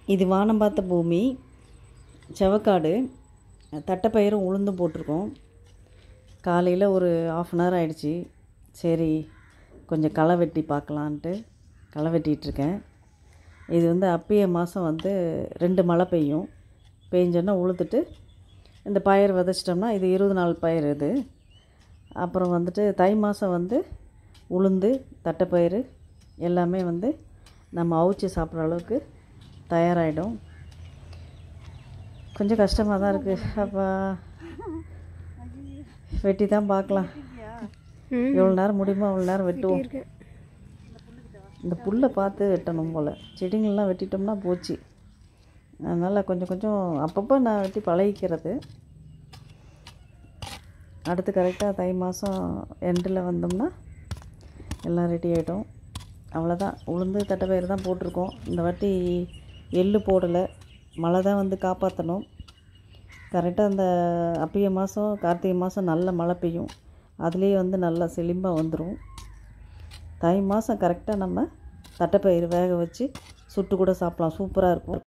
இது வானம் பார்த்த பூமி செவக்காடு தட்டைப்பயிரும் உளுந்தும் போட்டிருக்கோம் காலையில் ஒரு ஆஃப் அன் ஹவர் ஆயிடுச்சு சரி கொஞ்சம் களை வெட்டி பார்க்கலான்ட்டு களை வெட்டிகிட்ருக்கேன் இது வந்து அப்பய மாதம் வந்து ரெண்டு மழை பெய்யும் பெஞ்சோன்னா உளுத்துட்டு இந்த பயிர் விதைச்சிட்டோம்னா இது இருபது நாள் பயிர் இது அப்புறம் வந்துட்டு தை மாதம் வந்து உளுந்து தட்டைப்பயிறு எல்லாமே வந்து நம்ம அவிச்சு சாப்பிட்ற அளவுக்கு தயாராகிடும் கொஞ்சம் கஷ்டமாக தான் இருக்குது அப்போ வெட்டி தான் பார்க்கலாம் எவ்வளோ நேரம் முடியுமோ அவ்வளோ நேரம் வெட்டுவோம் இந்த புல்லை பார்த்து வெட்டணும் போல் செடிங்கள்லாம் வெட்டிட்டோம்னா போச்சு அதனால் கொஞ்சம் கொஞ்சம் அப்பப்போ நான் வெட்டி பழகிக்கிறது அடுத்து கரெக்டாக தை மாதம் எண்டில் வந்தோம்னா எல்லாம் ரெடி ஆகிடும் அவ்வளோதான் உளுந்து தட்டைப்பயிறு தான் போட்டிருக்கோம் இந்த வாட்டி எள்ளு போடலை மழை தான் வந்து காப்பாற்றணும் கரெக்டாக அந்த அப்பய மாதம் கார்த்திகை மாதம் நல்ல மழை பெய்யும் அதுலேயே வந்து நல்லா செழிம்பாக வந்துடும் தை மாதம் கரெக்டாக நம்ம தட்டைப்பயிறு வேக வச்சு சுட்டு கூட சாப்பிட்லாம் சூப்பராக இருக்கும்